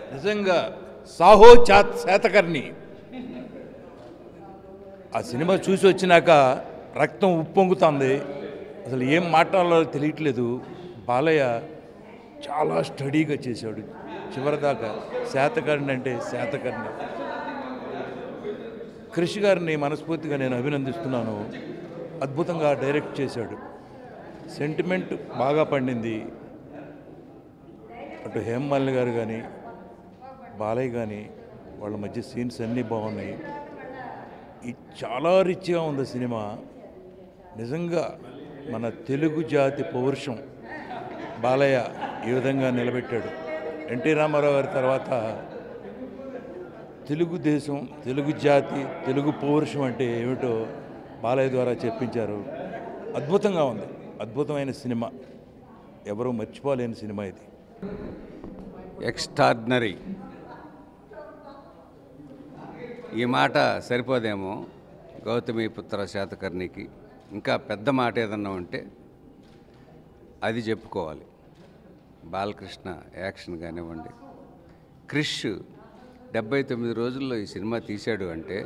నిజంగా సాహో చాత్ శాతకర్ణి ఆ సినిమా చూసి వచ్చినాక రక్తం ఉప్పొంగుతుంది అసలు ఏం మాట్లాడాలో తెలియట్లేదు బాలయ్య చాలా స్టడీగా చేశాడు చివరిదాకా శాతకర్ణి అంటే శాతకర్ణి కృషి గారిని మనస్ఫూర్తిగా నేను అభినందిస్తున్నాను అద్భుతంగా డైరెక్ట్ చేశాడు సెంటిమెంట్ బాగా పండింది అటు హేమమాలిని గారు కానీ బాలయ్య కానీ వాళ్ళ మధ్య సీన్స్ అన్నీ బాగున్నాయి ఈ చాలా రిచ్గా ఉంది సినిమా నిజంగా మన తెలుగు జాతి పౌరుషం బాలయ్య ఈ విధంగా నిలబెట్టాడు ఎన్టీ రామారావు గారి తర్వాత తెలుగుదేశం తెలుగు జాతి తెలుగు పౌరుషం అంటే ఏమిటో బాలయ్య ద్వారా చెప్పించారు అద్భుతంగా ఉంది అద్భుతమైన సినిమా ఎవరూ మర్చిపోలేని సినిమా ఇది ఎక్స్ట్రాడినరీ ఈ మాట సరిపోదేమో గౌతమి పుత్ర శాతకర్ణికి ఇంకా పెద్ద మాట ఏదన్నా ఉంటే అది చెప్పుకోవాలి బాలకృష్ణ యాక్షన్ కానివ్వండి క్రిష్ డెబ్బై తొమ్మిది రోజుల్లో ఈ సినిమా తీశాడు అంటే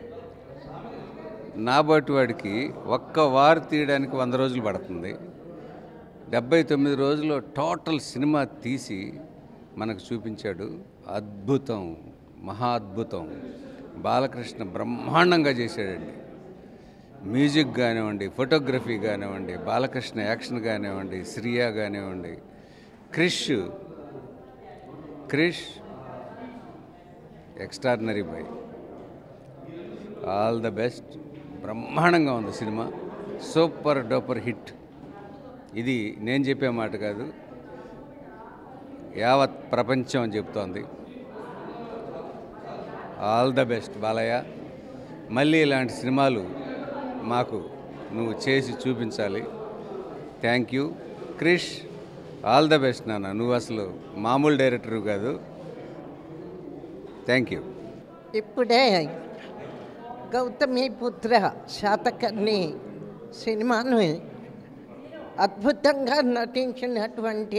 నాబోటి వాడికి ఒక్క వారు తీయడానికి వంద రోజులు పడుతుంది డెబ్బై తొమ్మిది రోజుల్లో టోటల్ సినిమా తీసి మనకు చూపించాడు అద్భుతం మహా అద్భుతం బాలకృష్ణ బ్రహ్మాండంగా చేశాడండి మ్యూజిక్ కానివ్వండి ఫోటోగ్రఫీ కానివ్వండి బాలకృష్ణ యాక్షన్ కానివ్వండి శ్రియా కానివ్వండి Krish Krish extraordinary boy all the best బ్రహ్మాండంగా ఉంది సినిమా సూపర్ డూపర్ హిట్ ఇది నేను చెప్పే మాట కాదు యావత్ ప్రపంచం అని చెప్తోంది ఆల్ ద బెస్ట్ బాలయ్య మళ్ళీ ఇలాంటి సినిమాలు మాకు నువ్వు చేసి చూపించాలి thank you Krish all the best నాన్న నువ్వు అసలు మామూలు డైరెక్టర్ కాదు థ్యాంక్ యూ ఇప్పుడే గౌతమి పుత్ర శాతకర్ణి సినిమాను అద్భుతంగా నటించినటువంటి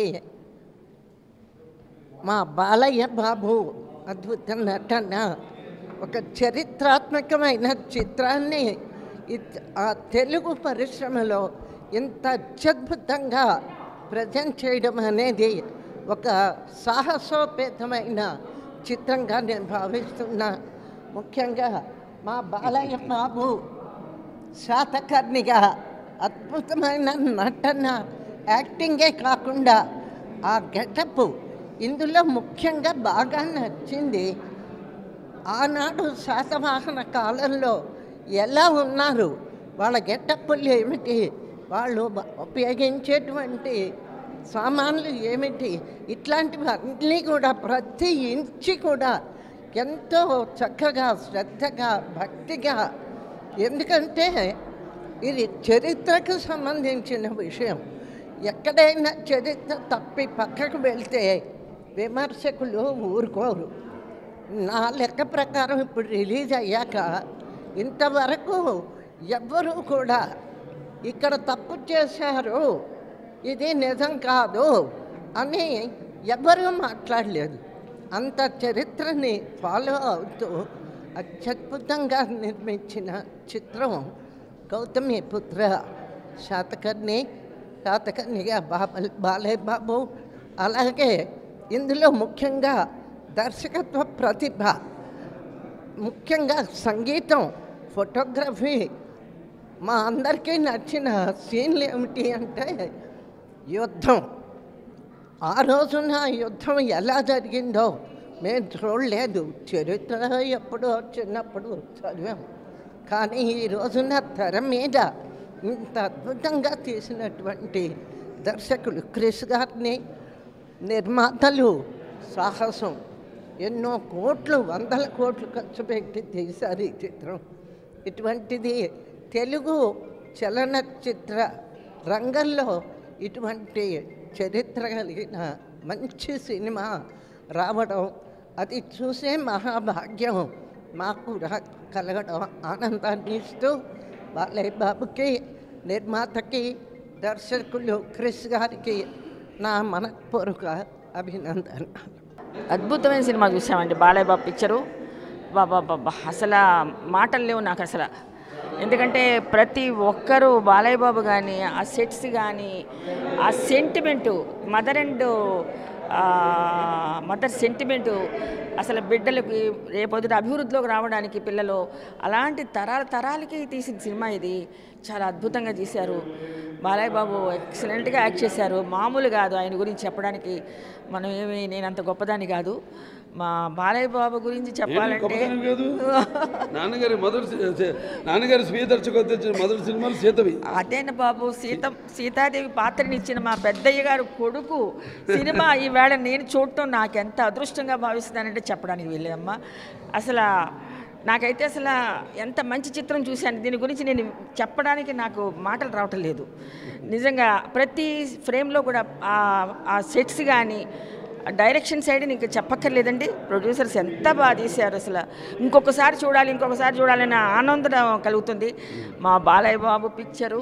మా బాలయ్య బాబు అద్భుత నటన ఒక చరిత్రాత్మకమైన చిత్రాన్ని ఇత్- ఆ తెలుగు పరిశ్రమలో ఇంత అత్యద్భుతంగా ప్రజెంట్ చేయడం అనేది ఒక సాహసోపేతమైన చిత్రంగా నేను భావిస్తున్నా ముఖ్యంగా మా బాలయ్య బాబు శాతకర్ణిగా అద్భుతమైన నటన యాక్టింగే కాకుండా ఆ గెటప్ ఇందులో ముఖ్యంగా బాగా నచ్చింది ఆనాడు శాతవాహన కాలంలో ఎలా ఉన్నారు వాళ్ళ గెటప్పులు ఏమిటి వాళ్ళు బ- ఉపయోగించేటువంటి సామాన్లు ఏమిటి ఇట్లాంటివన్నీ కూడా ప్రతి ఇంచి కూడా ఎంతో చక్కగా శ్రద్ధగా భక్తిగా ఎందుకంటే ఇది చరిత్రకు సంబంధించిన విషయం ఎక్కడైనా చరిత్ర తప్పి పక్కకు వెళ్తే విమర్శకులు ఊరుకోరు నా లెక్క ప్రకారం ఇప్పుడు రిలీజ్ అయ్యాక ఇంతవరకు ఎవ్వరూ కూడా ఇక్కడ తప్పు చేశారు ఇది నిజం కాదు అని ఎవ్వరూ మాట్లాడలేదు అంత చరిత్రని ఫాలో అవుతూ అత్యద్భుతంగా నిర్మించిన చిత్రం గౌతమి పుత్ర శాతకర్ణి శాతకర్ణిగా బాబ బాలయ్య బాబు అలాగే ఇందులో ముఖ్యంగా దర్శకత్వ ప్రతిభ ముఖ్యంగా సంగీతం ఫోటోగ్రఫీ మా అందరికీ నచ్చిన సీన్లు ఏమిటి అంటే యుద్ధం ఆ రోజున యుద్ధం ఎలా జరిగిందో మేము చూడలేదు చరిత్ర ఎప్పుడో చిన్నప్పుడు చదివాం కానీ ఈ రోజున తెర మీద ఇంత అద్భుతంగా తీసినటువంటి దర్శకులు క్రిష్ గారిని నిర్మాతలు సాహసం ఎన్నో కోట్లు వందల కోట్లు ఖర్చు పెట్టి తీశారు ఈ చిత్రం ఇటువంటిది తెలుగు చలనచిత్ర రంగంలో ఇటువంటి చరిత్ర కలిగిన మంచి సినిమా రావడం అది చూసే మహాభాగ్యం మాకు కూడా కలగడం ఆనందాన్ని ఇస్తూ బాలయ్య బాబుకి నిర్మాతకి దర్శకులు క్రిష్ గారికి నా మనపూర్వక అభినందన అద్భుతమైన సినిమా చూసామండి బాలయ్య బాబు పిక్చరు బాబా బాబా అసలు మాటలు లేవు నాకు అసలు ఎందుకంటే ప్రతి ఒక్కరూ బాలయ్య బాబు కానీ ఆ సెట్స్ కానీ ఆ sentiment mother and mother sentiment అసలు బిడ్డలకి రేపొద్దుట అభివృద్ధిలోకి రావడానికి పిల్లలు అలాంటి తరాల తరాలకి తీసిన సినిమా ఇది చాలా అద్భుతంగా తీశారు బాలయ్య బాబు ఎక్సలెంట్గా యాక్ట్ చేశారు మామూలు కాదు ఆయన గురించి చెప్పడానికి మనం ఏమి నేను అంత గొప్పదాన్ని కాదు మా బాలయ్య బాబు గురించి చెప్పాలంటే గొప్పతనం కాదు నాన్నగారి మొదటి సి- సి- నాన్నగారి స్వీయ దర్శకత్వం మొదటి సినిమాలు సీతవి అదేన బాబు సీత సీతాదేవి పాత్రనిచ్చిన మా పెద్దయ్య గారు కొడుకు సినిమా ఈవేళ నేను చూడటం నాకు ఎంత అదృష్టంగా భావిస్తున్నానంటే చెప్పడానికి వెళ్ళేదమ్మా అసలు నాకైతే అసలు ఎంత మంచి చిత్రం చూశాను దీని గురించి నేను చెప్పడానికి నాకు మాటలు రావటం లేదు నిజంగా ప్రతి ఫ్రేమ్లో కూడా ఆ- ఆ సెట్స్ కానీ డైరెక్షన్ సైడ్ ఇంకా చెప్పక్కర్లేదండి ప్రొడ్యూసర్స్ ఎంత బాగా తీశారు అసలు ఇంకొకసారి చూడాలి ఇంకొకసారి చూడాలనే ఆనందం కలుగుతుంది మా బాలయ్య బాబు పిక్చరు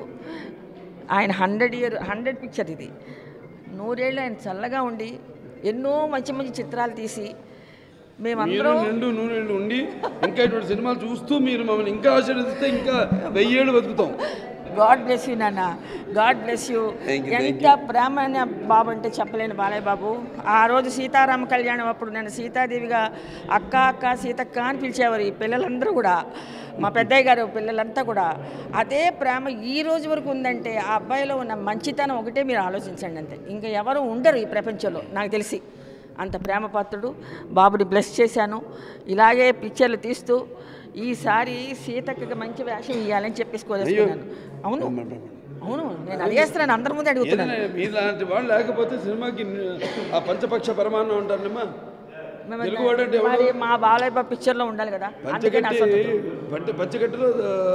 ఆయన హండ్రెడ్ ఇయర్ హండ్రెడ్ పిక్చర్ ఇది నూరేళ్ళు ఆయన చల్లగా ఉండి ఎన్నో మంచి మంచి చిత్రాలు తీసి మీరు మేమందరం నిండు నూనె ఉండి ఇంకా ఇటువంటి సినిమాలు చూస్తూ మీరు మమ్మల్ని ఇంకా ఆశీర్వదిస్తే ఇంకా వెయ్యేళ్ళు బతుకుతాం గాడ్ బ్లెస్ యూ నాన్న God bless you Thank you, thank ఎంత ప్రేమ అనే బాబు అంటే చెప్పలేను బాలయ్య బాబు ఆ రోజు సీతారామ కళ్యాణం అప్పుడు నన్ను సీతాదేవిగా అక్క అక్క సీతక్క అని పిలిచేవారు ఈ పిల్లలందరూ కూడా మా పెద్దయ్య గారు పిల్లలంతా కూడా అదే ప్రేమ ఈ రోజు వరకు ఉందంటే ఆ అబ్బాయిలో ఉన్న మంచితనం ఒకటే మీరు ఆలోచించండి అంతే ఇంకా ఎవరు ఉండరు ఈ ప్రపంచంలో నాకు తెలిసి అంత ప్రేమపాత్రుడు బాబుని బ్లెస్ చేశాను ఇలాగే పిక్చర్లు తీస్తూ ఈసారి సీతక్కకి మంచి వేషం ఇవ్వాలని చెప్పేసి కోరేసుకున్నాను అవును అవును నేను అడిగేస్తున్నాను అందరి ముందు అడుగుతున్నాను ఏదైనా మీలాంటి వాళ్ళు లేకపోతే సినిమాకి ఆ పంచపక్ష పరమాన్నం అంటారమ్మా మేము- తెలుగు వాడు అంటే ఎవడు? మరి మా బాలయ్య బాబు పిక్చర్లో ఉండాలి కదా అందుకే నా పంచగట్టి సొంతం పంట పంచగట్టులో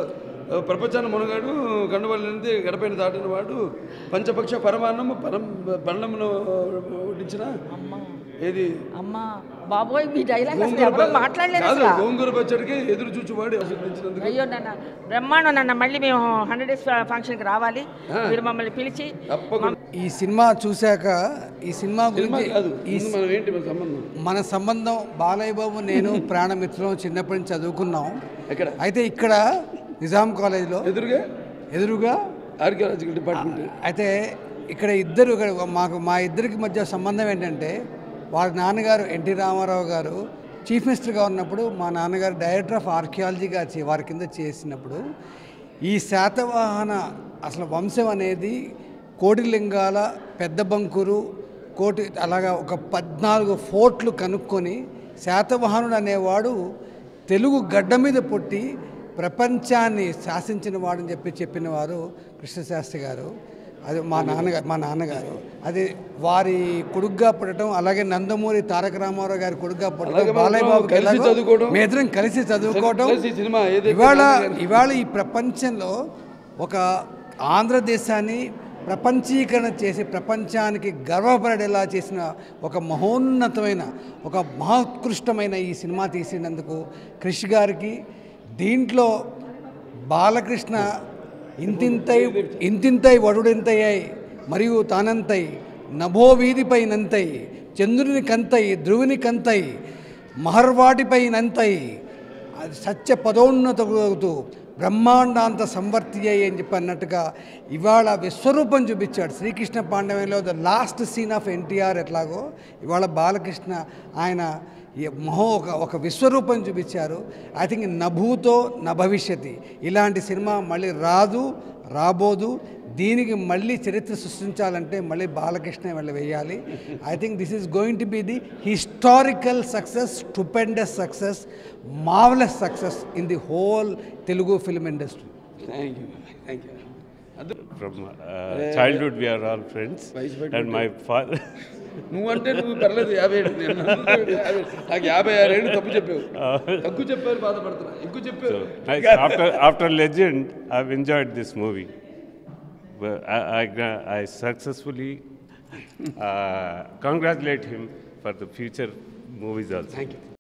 ఆ, ప్రపంచాన్ని మునగాడు గండవల్లి గడపైన దాటిన వాడు పంచపక్ష పరమాన్నం పరం బండమును వడ్డించిన ఏది అమ్మా బాబోయ్ మీ డైలాగ్ అసలు గోంగూర ఎవరో ప- మాట్లాడలేదు కాదు, అసలు గోంగూర పచ్చడికి ఎదురు చూచువాడు ఆశీర్వదించినందుకు అయ్యో నాన్న బ్రహ్మాండం నాన్న మళ్ళీ మేము హండ్రెడ్ డేస్ ఫంక్షన్కి రావాలి మీరు మమ్మల్ని పిలిచి తప్పకుండా ఈ సినిమా చూశాక ఈ సినిమా సినిమా గురించి కాదు ఈ ముందు మనం ఏంటి మన సంబంధం మన సంబంధం బాలయ్య బాబు నేను ప్రాణమిత్రం చిన్నప్పటి నుంచి చదువుకున్నాం ఎక్కడ అయితే ఇక్కడ నిజాం కాలేజీలో ఎదురుగా ఎదురుగా ఆర్కియాలజికల్ డిపార్ట్మెంట్ అయితే ఇక్కడ ఇద్దరు ఇక్కడ మాకు మా ఇద్దరికి మధ్య సంబంధం ఏంటంటే వారి నాన్నగారు ఎన్టీ రామారావు గారు చీఫ్ మినిస్టర్గా ఉన్నప్పుడు మా నాన్నగారు డైరెక్టర్ ఆఫ్ ఆర్కియాలజీగా చే- వారి కింద చేసినప్పుడు ఈ శాతవాహన అసలు వంశం అనేది కోటిలింగాల పెద్ద బంకురు కోటి అలాగా ఒక పద్నాలుగు ఫోర్ట్లు కనుక్కొని శాతవాహనుడు అనేవాడు తెలుగు గడ్డ మీద పుట్టి ప్రపంచాన్ని శాసించిన వాడని చెప్పి చెప్పిన వారు కృష్ణశాస్త్రి గారు అది మా నాన్నగారు మా నాన్నగారు అది వారి కొడుగ్గా పుట్టడం అలాగే నందమూరి తారక రామారావు గారి కొడుగ్గా పుట్టడం అలాగే మనం బాలయ్య బాబు కలిసి చదువుకోవడం. మీ ఇద్దరం కలిసి చదువుకోవడం కలిసి సినిమా ఏదైతే ఇవాళ నాన్నగారు- ఇవాళ ఈ ప్రపంచంలో ఒక ఆంధ్రదేశాన్ని ప్రపంచీకరణ చేసి ప్రపంచానికి గర్వపడేలా చేసిన ఒక మహోన్నతమైన ఒక మహోత్కృష్టమైన ఈ సినిమా తీసినందుకు కృషి గారికి దీంట్లో బాలకృష్ణ ఇంతింతై ఇంతింతై వడుడింతయ్యై మరియు తానంతై నభో వీధిపై నంతై చంద్రుని కంతై ధ్రువుని కంతై మహర్వాటిపై నంతై అది సత్య పదోన్నతవుతూ బ్రహ్మాండాంత సంవర్తి అయ్యి అని చెప్పి అన్నట్టుగా ఇవాళ విశ్వరూపం చూపించాడు శ్రీకృష్ణ పాండవంలో the last scene of NTR ఎట్లాగో ఇవాళ బాలకృష్ణ ఆయన ఈ మహో ఒక ఒక విశ్వరూపం చూపించారు ఐ థింక్ నభూతో న భవిష్యతి ఇలాంటి సినిమా మళ్ళీ రాదు రాబోదు దీనికి మళ్ళీ చరిత్ర సృష్టించాలంటే మళ్ళీ బాలకృష్ణ మళ్ళీ వేయాలి I think this is going to be the historical success stupendous success marvellous success in the whole Telugu film industry thank you thank you అది From uh, childhood, we are all friends. And my father. నువ్వంటే నువ్వు పర్లేదు యాభై ఏడు నేను యాభై- నాకు యాభై ఆరు ఏళ్ళు తప్పు చెప్పావు తక్కువ చెప్పారు బాధపడుతున్నా ఎక్కువ చెప్పావు So, nice. after, after Legend, I've enjoyed this movie. Well, I, I, gra- I successfully uh, congratulate him for the future movies also. Thank you